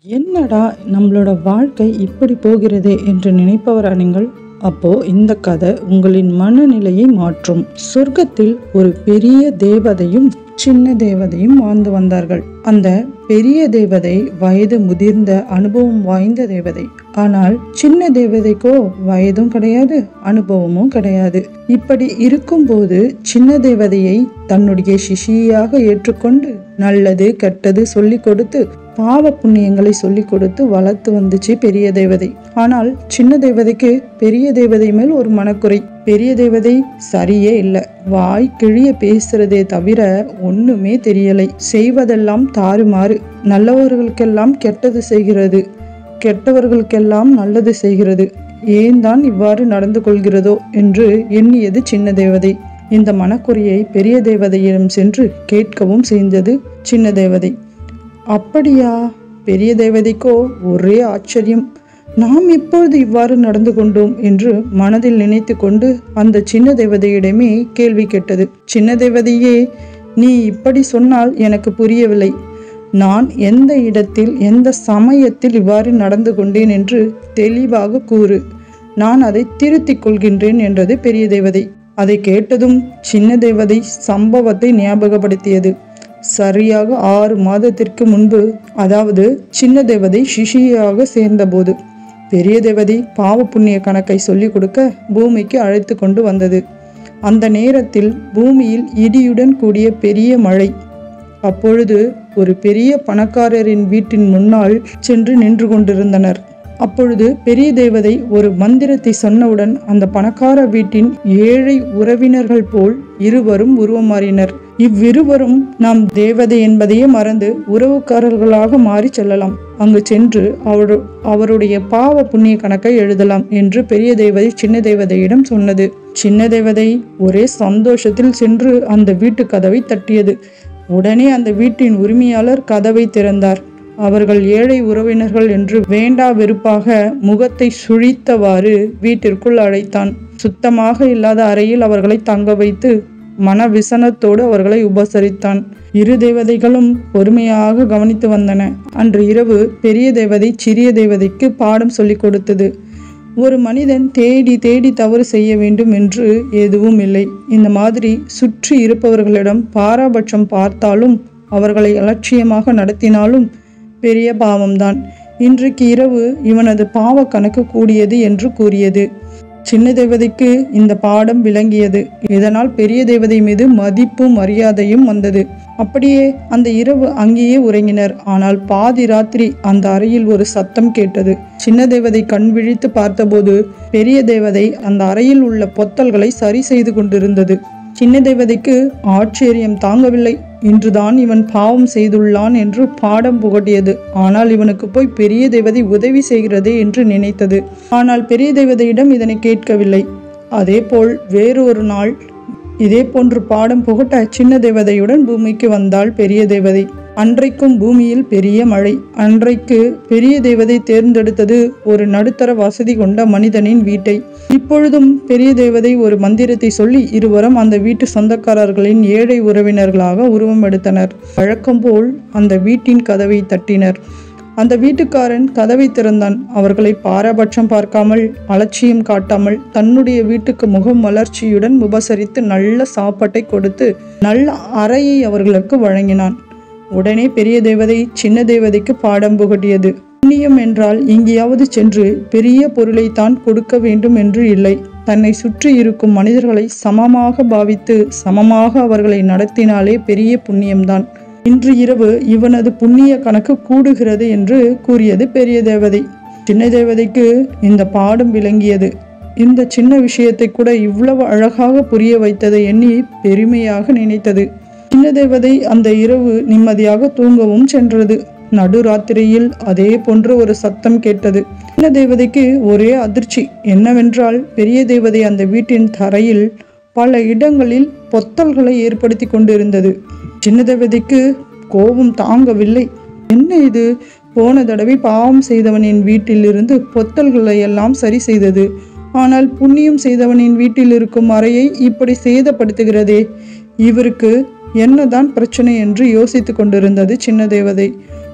என்னடா நம்மளோட வாழ்க்கை இப்படி போகிறதே என்று நினைப்பவரா நீங்கள் அப்போ இந்த கதை உங்களின் மனநிலையை மாற்றும் சொர்க்கத்தில் ஒரு பெரிய தேவதையும் சின்ன தேவதையும் வாழ்ந்து வந்தார்கள் அந்த பெரிய தேவதை வயது முதிர்ந்த அனுபவம் வாய்ந்த தேவதை ஆனால் சின்ன தேவதைக்கோ வயதும் கிடையாது அனுபவமும் கிடையாது இப்படி இருக்கும்போது சின்ன தேவதையை தன்னுடைய சிஷியாக ஏற்றுக்கொண்டு நல்லது கெட்டது சொல்லி கொடுத்து பாவ புண்ணியங்களை சொல்லி கொடுத்து வளர்த்து வந்துச்சு பெரிய தேவதை ஆனால் சின்ன தேவதைக்கு பெரிய தேவதை மேல் ஒரு மனக்குறை பெரிய தேவதை சரியே இல்லை வாய் கிழிய பேசுறதே தவிர ஒண்ணுமே தெரியலை செய்வதெல்லாம் தாறுமாறு நல்லவர்களுக்கெல்லாம் கெட்டது செய்கிறது கெட்டவர்களுக்கெல்லாம் நல்லது செய்கிறது ஏன் தான் இவ்வாறு நடந்து கொள்கிறதோ என்று எண்ணியது சின்ன தேவதை இந்த மனக்குறையை பெரிய தேவதையிடம் சென்று கேட்கவும் செய்தது சின்ன தேவதை அப்படியா பெரிய தேவதைக்கோ ஒரே ஆச்சரியம் நாம் இப்பொழுது இவ்வாறு நடந்து கொண்டோம் என்று மனதில் நினைத்து கொண்டு அந்த சின்ன தேவதையிடமே கேள்வி கேட்டது சின்ன தேவதையே நீ இப்படி சொன்னால் எனக்கு புரியவில்லை நான் எந்த இடத்தில் எந்த சமயத்தில் இவ்வாறு நடந்து கொண்டேன் என்று தெளிவாக கூறு நான் அதை திருத்திக் கொள்கின்றேன் என்றது பெரிய தேவதை அதை கேட்டதும் சின்ன தேவதை சம்பவத்தை ஞாபகப்படுத்தியது சரியாக ஆறு மாதத்திற்கு முன்பு அதாவது சின்ன தேவதை சிஷியாக சேர்ந்தபோது பெரிய தேவதை பாவ புண்ணிய கணக்கை சொல்லிக் கொடுக்க பூமிக்கு அழைத்து கொண்டு வந்தது அந்த நேரத்தில் பூமியில் இடியுடன் கூடிய பெரிய மழை அப்பொழுது ஒரு பெரிய பணக்காரரின் வீட்டின் முன்னால் சென்று நின்று கொண்டிருந்தனர் அப்பொழுது பெரிய தேவதை ஒரு மந்திரத்தை சொன்னவுடன் அந்த பணக்கார வீட்டின் ஏழை உறவினர்கள் போல் இருவரும் உருவம் மாறினர் இவ்விருவரும் நாம் தேவதை என்பதையே மறந்து உறவுக்காரர்களாக மாறி செல்லலாம் அங்கு சென்று அவரு அவருடைய பாவ புண்ணிய கணக்கை எழுதலாம் என்று பெரிய தேவதை சின்ன தேவதையிடம் சொன்னது சின்ன தேவதை ஒரே சந்தோஷத்தில் சென்று அந்த வீட்டு கதவை தட்டியது உடனே அந்த வீட்டின் உரிமையாளர் கதவை திறந்தார் அவர்கள் ஏழை உறவினர்கள் என்று வேண்டா வெறுப்பாக முகத்தை சுழித்தவாறு வீட்டிற்குள் அழைத்தான் சுத்தமாக இல்லாத அறையில் அவர்களை தங்க வைத்து மன விசனத்தோடு அவர்களை உபசரித்தான் இரு தேவதைகளும் பொறுமையாக கவனித்து வந்தன அன்று இரவு பெரிய தேவதை சிறிய தேவதைக்கு பாடம் சொல்லிக் கொடுத்தது ஒரு மனிதன் தேடி தேடி தவறு செய்ய வேண்டும் என்று எதுவும் இல்லை இந்த மாதிரி சுற்றி இருப்பவர்களிடம் பாராபட்சம் பார்த்தாலும் அவர்களை அலட்சியமாக நடத்தினாலும் பெரிய பாவம்தான் இன்றைக்கு இரவு இவனது பாவ கணக்கு கூடியது என்று கூறியது சின்ன தேவதைக்கு இந்த பாடம் விளங்கியது இதனால் பெரிய தேவதை மீது மதிப்பும் மரியாதையும் வந்தது அப்படியே அந்த இரவு அங்கேயே உறங்கினர் ஆனால் பாதி ராத்திரி அந்த அறையில் ஒரு சத்தம் கேட்டது சின்ன தேவதை கண் விழித்து பார்த்தபோது பெரிய தேவதை அந்த அறையில் உள்ள பொத்தல்களை சரி செய்து கொண்டிருந்தது சின்ன தேவதைக்கு ஆச்சரியம் தாங்கவில்லை இன்றுதான் இவன் பாவம் செய்துள்ளான் என்று பாடம் புகட்டியது ஆனால் இவனுக்கு போய் பெரிய தேவதை உதவி செய்கிறதே என்று நினைத்தது ஆனால் பெரிய தேவதையிடம் இதனை கேட்கவில்லை அதேபோல் வேறு ஒரு நாள் இதே போன்று பாடம் புகட்ட சின்ன தேவதையுடன் பூமிக்கு வந்தாள் பெரிய தேவதை அன்றைக்கும் பூமியில் பெரிய மழை அன்றைக்கு பெரிய தேவதை தேர்ந்தெடுத்தது ஒரு நடுத்தர வசதி கொண்ட மனிதனின் வீட்டை இப்பொழுதும் பெரிய தேவதை ஒரு மந்திரத்தை சொல்லி இருவரும் அந்த வீட்டு சொந்தக்காரர்களின் ஏழை உறவினர்களாக உருவம் எடுத்தனர் வழக்கம் போல் அந்த வீட்டின் கதவை தட்டினர் அந்த வீட்டுக்காரன் கதவை திறந்தான் அவர்களை பாரபட்சம் பார்க்காமல் அலட்சியம் காட்டாமல் தன்னுடைய வீட்டுக்கு முகம் மலர்ச்சியுடன் உபசரித்து நல்ல சாப்பாட்டை கொடுத்து நல்ல அறையை அவர்களுக்கு வழங்கினான் உடனே பெரிய தேவதை சின்ன தேவதைக்கு பாடம் புகட்டியது புண்ணியம் என்றால் எங்கேயாவது சென்று பெரிய பொருளை தான் கொடுக்க வேண்டும் என்று இல்லை தன்னை சுற்றி இருக்கும் மனிதர்களை சமமாக பாவித்து சமமாக அவர்களை நடத்தினாலே பெரிய புண்ணியம்தான் இன்று இரவு இவனது புண்ணிய கணக்கு கூடுகிறது என்று கூறியது பெரிய தேவதை சின்ன தேவதைக்கு இந்த பாடம் விளங்கியது இந்த சின்ன விஷயத்தை கூட இவ்வளவு அழகாக புரிய வைத்ததை எண்ணி பெருமையாக நினைத்தது சின்ன தேவதை அந்த இரவு நிம்மதியாக தூங்கவும் சென்றது நடுராத்திரியில் அதே போன்ற ஒரு சத்தம் கேட்டது சின்ன தேவதைக்கு ஒரே அதிர்ச்சி என்னவென்றால் பெரிய தேவதை அந்த வீட்டின் தரையில் பல இடங்களில் பொத்தல்களை ஏற்படுத்தி கொண்டிருந்தது சின்ன தேவதைக்கு கோபம் தாங்கவில்லை என்ன இது போன தடவை பாவம் செய்தவனின் வீட்டிலிருந்து பொத்தல்களை எல்லாம் சரி செய்தது ஆனால் புண்ணியம் செய்தவனின் வீட்டில் இருக்கும் அறையை இப்படி சேதப்படுத்துகிறதே இவருக்கு என்னதான் பிரச்சனை என்று யோசித்து கொண்டிருந்தது சின்ன தேவதை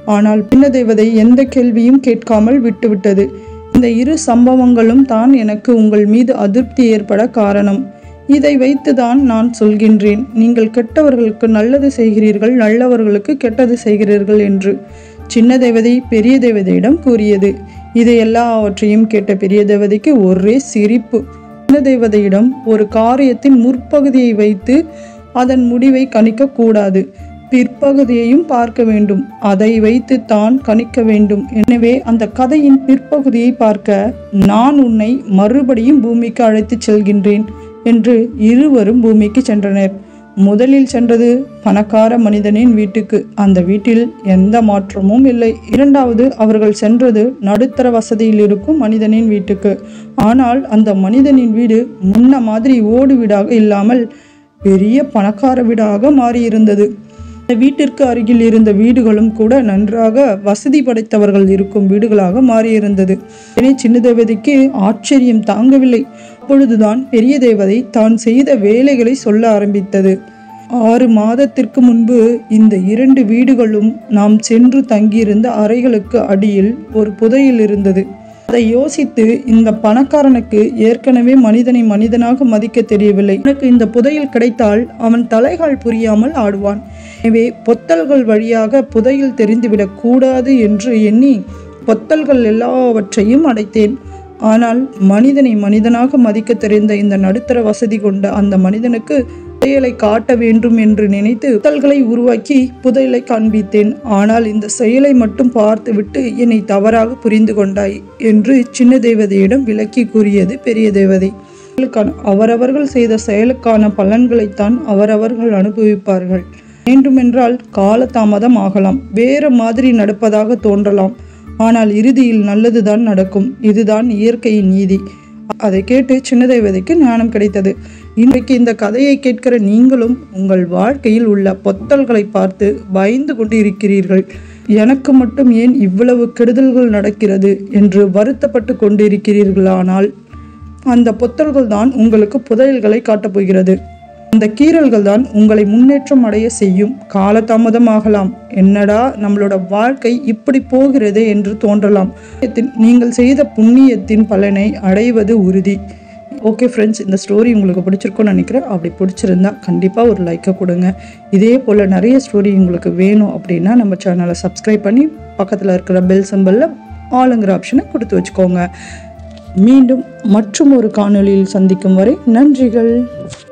ஆனால் பின்ன தேவதை எந்த கேள்வியும் கேட்காமல் விட்டுவிட்டது இந்த இரு சம்பவங்களும் தான் எனக்கு உங்கள் மீது அதிருப்தி ஏற்பட காரணம் இதை வைத்துதான் நான் சொல்கின்றேன் நீங்கள் கெட்டவர்களுக்கு நல்லது செய்கிறீர்கள் நல்லவர்களுக்கு கெட்டது செய்கிறீர்கள் என்று சின்ன தேவதை பெரிய தேவதையிடம் கூறியது இதை எல்லாவற்றையும் கேட்ட பெரிய தேவதைக்கு ஒரே சிரிப்பு சின்ன தேவதையிடம் ஒரு காரியத்தின் முற்பகுதியை வைத்து அதன் முடிவை கணிக்க கூடாது பிற்பகுதியையும் பார்க்க வேண்டும் அதை வைத்து தான் கணிக்க வேண்டும் எனவே அந்த கதையின் பிற்பகுதியை பார்க்க நான் உன்னை மறுபடியும் பூமிக்கு அழைத்துச் செல்கின்றேன் என்று இருவரும் பூமிக்கு சென்றனர் முதலில் சென்றது பணக்கார மனிதனின் வீட்டுக்கு அந்த வீட்டில் எந்த மாற்றமும் இல்லை இரண்டாவது அவர்கள் சென்றது நடுத்தர வசதியில் இருக்கும் மனிதனின் வீட்டுக்கு ஆனால் அந்த மனிதனின் வீடு முன்ன மாதிரி ஓடு வீடாக இல்லாமல் பெரிய பணக்கார வீடாக மாறியிருந்தது இந்த வீட்டிற்கு அருகில் இருந்த வீடுகளும் கூட நன்றாக வசதி படைத்தவர்கள் இருக்கும் வீடுகளாக மாறியிருந்தது எனவே சின்ன தேவதைக்கு ஆச்சரியம் தாங்கவில்லை அப்பொழுதுதான் பெரிய தேவதை தான் செய்த வேலைகளை சொல்ல ஆரம்பித்தது ஆறு மாதத்திற்கு முன்பு இந்த இரண்டு வீடுகளும் நாம் சென்று தங்கியிருந்த அறைகளுக்கு அடியில் ஒரு புதையில் இருந்தது அதை யோசித்து இந்த பணக்காரனுக்கு ஏற்கனவே மனிதனை மனிதனாக மதிக்க தெரியவில்லை எனக்கு இந்த புதையல் கிடைத்தால் அவன் தலைகால் புரியாமல் ஆடுவான் எனவே பொத்தல்கள் வழியாக புதையல் தெரிந்துவிடக் கூடாது என்று எண்ணி பொத்தல்கள் எல்லாவற்றையும் அடைத்தேன் ஆனால் மனிதனை மனிதனாக மதிக்க தெரிந்த இந்த நடுத்தர வசதி கொண்ட அந்த மனிதனுக்கு புதையலை காட்ட வேண்டும் என்று நினைத்து புத்தல்களை உருவாக்கி புதையலை காண்பித்தேன் ஆனால் இந்த செயலை மட்டும் பார்த்துவிட்டு என்னை தவறாக புரிந்து கொண்டாய் என்று சின்ன தேவதையிடம் விளக்கி கூறியது பெரிய தேவதை செயலுக்கான- அவரவர்கள் செய்த செயலுக்கான பலன்களைத்தான் அவரவர்கள் அனுபவிப்பார்கள் வேண்டுமென்றால் காலதாமதம் ஆகலாம் வேறு மாதிரி நடப்பதாக தோன்றலாம் ஆனால் இறுதியில் நல்லதுதான் நடக்கும் இதுதான் இயற்கையின் நீதி அதை கேட்டு சின்ன தேவதைக்கு ஞானம் கிடைத்தது இன்றைக்கு இந்த கதையை கேட்கிற நீங்களும் உங்கள் வாழ்க்கையில் உள்ள பொத்தல்களை பார்த்து பயந்து கொண்டு இருக்கிறீர்கள் எனக்கு மட்டும் ஏன் இவ்வளவு கெடுதல்கள் நடக்கிறது என்று வருத்தப்பட்டு கொண்டிருக்கிறீர்களானால் அந்த பொத்தல்கள் தான் உங்களுக்கு புதையல்களை காட்டப் போகிறது அந்த கீறல்கள் தான் உங்களை முன்னேற்றம் அடைய செய்யும் காலதாமதமாகலாம் என்னடா நம்மளோட வாழ்க்கை இப்படி போகிறதே என்று தோன்றலாம் நீங்கள் செய்த புண்ணியத்தின் பலனை அடைவது உறுதி ஓகே ஃப்ரெண்ட்ஸ் இந்த ஸ்டோரி உங்களுக்கு பிடிச்சிருக்கும்னு நினைக்கிறேன் அப்படி பிடிச்சிருந்தா கண்டிப்பாக ஒரு லைக்கை கொடுங்க இதே போல் நிறைய ஸ்டோரி உங்களுக்கு வேணும் அப்படின்னா நம்ம சேனலை சப்ஸ்கிரைப் பண்ணி பக்கத்தில் இருக்கிற பெல் சிம்பலில் ஆளுங்கிற ஆப்ஷனை கொடுத்து வச்சுக்கோங்க மீண்டும் மற்றும் ஒரு காணொளியில் சந்திக்கும் வரை நன்றிகள்